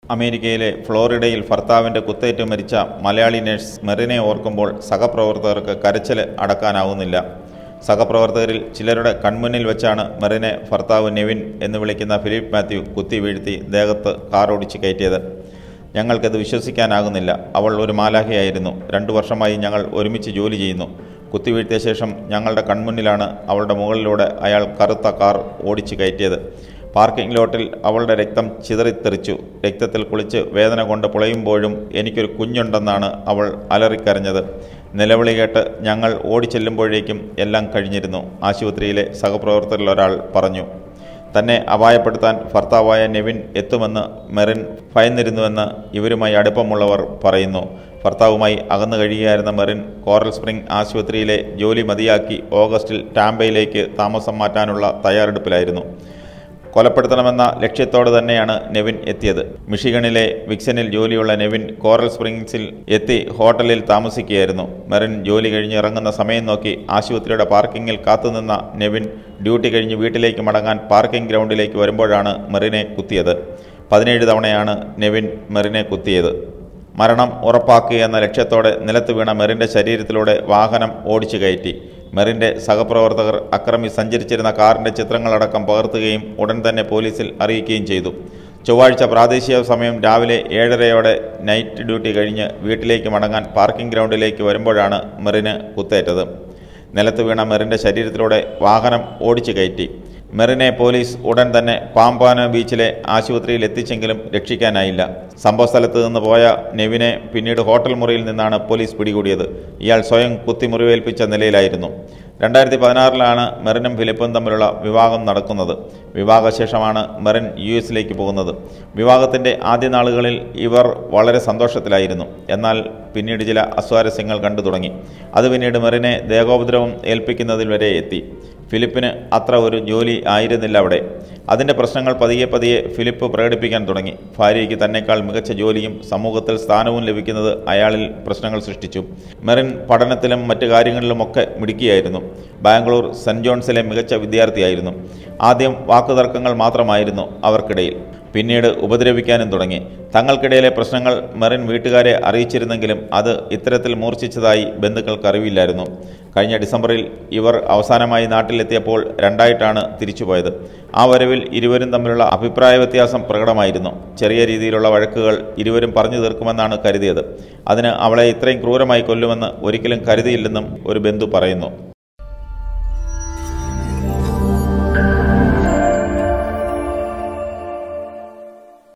അമേരിക്കയിലെ ഫ്ലോറിഡയിൽ ഭർത്താവിന്റെ കുത്തേറ്റ് മരിച്ച മലയാളി നഴ്സ് മെറിനെ ഓർക്കുമ്പോൾ സഹപ്രവർത്തകർക്ക് കരച്ചിൽ അടക്കാനാവുന്നില്ല സഹപ്രവർത്തകരിൽ ചിലരുടെ കൺമുന്നിൽ വെച്ചാണ് മെറിനെ ഭർത്താവ് നെവിൻ എന്ന് വിളിക്കുന്ന ഫിലിപ്പ് മാത്യു കുത്തി വീഴ്ത്തി ദേഹത്ത് കാറോടിച്ച് കയറ്റിയത് ഞങ്ങൾക്കത് വിശ്വസിക്കാനാകുന്നില്ല അവൾ ഒരു മാലാഖയായിരുന്നു രണ്ടു വർഷമായി ഞങ്ങൾ ഒരുമിച്ച് ജോലി ചെയ്യുന്നു കുത്തിവീഴ്ത്തിയ ശേഷം ഞങ്ങളുടെ കൺമുന്നിലാണ് അവളുടെ മുകളിലൂടെ അയാൾ കറുത്ത കാർ ഓടിച്ചു കയറ്റിയത് പാർക്കിംഗ് ലോട്ടിൽ അവളുടെ രക്തം ചിതറിത്തെറിച്ചു രക്തത്തിൽ കുളിച്ച് വേദന കൊണ്ട് പുളയുമ്പോഴും എനിക്കൊരു കുഞ്ഞുണ്ടെന്നാണ് അവൾ അലറിക്കരഞ്ഞത് നിലവിളി കേട്ട് ഞങ്ങൾ ഓടിച്ചെല്ലുമ്പോഴേക്കും എല്ലാം കഴിഞ്ഞിരുന്നു ആശുപത്രിയിലെ സഹപ്രവർത്തകരിൽ ഒരാൾ പറഞ്ഞു തന്നെ അപായപ്പെടുത്താൻ ഭർത്താവായ നെവിൻ എത്തുമെന്ന് മെറിൻ ഭയന്നിരുന്നുവെന്ന് ഇവരുമായി അടുപ്പമുള്ളവർ പറയുന്നു ഭർത്താവുമായി അകന്നു കഴിയുകയായിരുന്ന മെറിൻ കോറൽ സ്പ്രിംഗ് ആശുപത്രിയിലെ ജോലി മതിയാക്കി ഓഗസ്റ്റിൽ ടാമ്പയിലേക്ക് താമസം മാറ്റാനുള്ള തയ്യാറെടുപ്പിലായിരുന്നു കൊലപ്പെടുത്തണമെന്ന ലക്ഷ്യത്തോടെ തന്നെയാണ് നെവിൻ എത്തിയത് മിഷിഗണിലെ വിക്സനിൽ ജോലിയുള്ള നെവിൻ കോറൽ സ്പ്രിങ്സിൽ എത്തി ഹോട്ടലിൽ താമസിക്കുകയായിരുന്നു മെറിൻ ജോലി കഴിഞ്ഞ് ഇറങ്ങുന്ന സമയം നോക്കി ആശുപത്രിയുടെ പാർക്കിങ്ങിൽ കാത്തുനിന്ന നെവിൻ ഡ്യൂട്ടി കഴിഞ്ഞ് വീട്ടിലേക്ക് മടങ്ങാൻ പാർക്കിംഗ് ഗ്രൗണ്ടിലേക്ക് വരുമ്പോഴാണ് മെറിനെ കുത്തിയത് പതിനേഴ് തവണയാണ് നെവിൻ മെറിനെ കുത്തിയത് മരണം ഉറപ്പാക്കുക എന്ന ലക്ഷ്യത്തോടെ നിലത്ത് വീണ മെറിൻ്റെ ശരീരത്തിലൂടെ വാഹനം ഓടിച്ചു കയറ്റി മെറിൻ്റെ സഹപ്രവർത്തകർ അക്രമി സഞ്ചരിച്ചിരുന്ന കാറിൻ്റെ ചിത്രങ്ങളടക്കം പകർത്തുകയും ഉടൻ തന്നെ പോലീസിൽ അറിയിക്കുകയും ചെയ്തു ചൊവ്വാഴ്ച പ്രാദേശിക സമയം രാവിലെ ഏഴരയോടെ നൈറ്റ് ഡ്യൂട്ടി കഴിഞ്ഞ് വീട്ടിലേക്ക് മടങ്ങാൻ പാർക്കിംഗ് ഗ്രൗണ്ടിലേക്ക് വരുമ്പോഴാണ് മെറിന് കുത്തേറ്റത് നിലത്ത് വീണ മെറിൻ്റെ ശരീരത്തിലൂടെ വാഹനം ഓടിച്ചു കയറ്റി മെറിനെ പോലീസ് ഉടൻ തന്നെ പാമ്പാന ബീച്ചിലെ ആശുപത്രിയിൽ എത്തിച്ചെങ്കിലും രക്ഷിക്കാനായില്ല സംഭവസ്ഥലത്ത് നിന്ന് പോയ നെവിനെ പിന്നീട് ഹോട്ടൽ മുറിയിൽ നിന്നാണ് പോലീസ് പിടികൂടിയത് ഇയാൾ സ്വയം കുത്തി മുറിവേൽപ്പിച്ച നിലയിലായിരുന്നു രണ്ടായിരത്തി പതിനാറിലാണ് മെറിനും ഫിലിപ്പും തമ്മിലുള്ള വിവാഹം നടക്കുന്നത് വിവാഹശേഷമാണ് മെറിൻ യു എസിലേക്ക് പോകുന്നത് വിവാഹത്തിൻ്റെ ആദ്യ നാളുകളിൽ ഇവർ വളരെ സന്തോഷത്തിലായിരുന്നു എന്നാൽ പിന്നീട് ചില അസ്വാരസ്യങ്ങൾ കണ്ടു തുടങ്ങി അത് പിന്നീട് മെറിനെ ദേഹോപദ്രവം ഏൽപ്പിക്കുന്നതിൽ വരെ എത്തി ഫിലിപ്പിന് അത്ര ഒരു ജോലി ആയിരുന്നില്ല അവിടെ അതിൻ്റെ പ്രശ്നങ്ങൾ പതിയെ പതിയെ ഫിലിപ്പ് പ്രകടിപ്പിക്കാൻ തുടങ്ങി ഭാര്യയ്ക്ക് തന്നെക്കാൾ മികച്ച ജോലിയും സമൂഹത്തിൽ സ്ഥാനവും ലഭിക്കുന്നത് അയാളിൽ പ്രശ്നങ്ങൾ സൃഷ്ടിച്ചു മെറിൻ പഠനത്തിലും മറ്റു കാര്യങ്ങളിലുമൊക്കെ മിടുക്കിയായിരുന്നു ബാംഗ്ലൂർ സെൻറ് ജോൺസിലെ മികച്ച വിദ്യാർത്ഥിയായിരുന്നു ആദ്യം വാക്കുതർക്കങ്ങൾ മാത്രമായിരുന്നു അവർക്കിടയിൽ പിന്നീട് ഉപദ്രവിക്കാനും തുടങ്ങി തങ്ങൾക്കിടയിലെ പ്രശ്നങ്ങൾ മെറിൻ വീട്ടുകാരെ അറിയിച്ചിരുന്നെങ്കിലും അത് ഇത്തരത്തിൽ മൂർച്ഛിച്ചതായി ബന്ധുക്കൾക്ക് അറിവില്ലായിരുന്നു കഴിഞ്ഞ ഡിസംബറിൽ ഇവർ അവസാനമായി നാട്ടിലെത്തിയപ്പോൾ രണ്ടായിട്ടാണ് തിരിച്ചുപോയത് ആ വരവിൽ ഇരുവരും തമ്മിലുള്ള അഭിപ്രായ വ്യത്യാസം പ്രകടമായിരുന്നു ചെറിയ രീതിയിലുള്ള വഴക്കുകൾ ഇരുവരും പറഞ്ഞു തീർക്കുമെന്നാണ് കരുതിയത് അതിന് അവളെ ഇത്രയും ക്രൂരമായി കൊല്ലുമെന്ന് ഒരിക്കലും കരുതിയില്ലെന്നും ഒരു ബന്ധു പറയുന്നു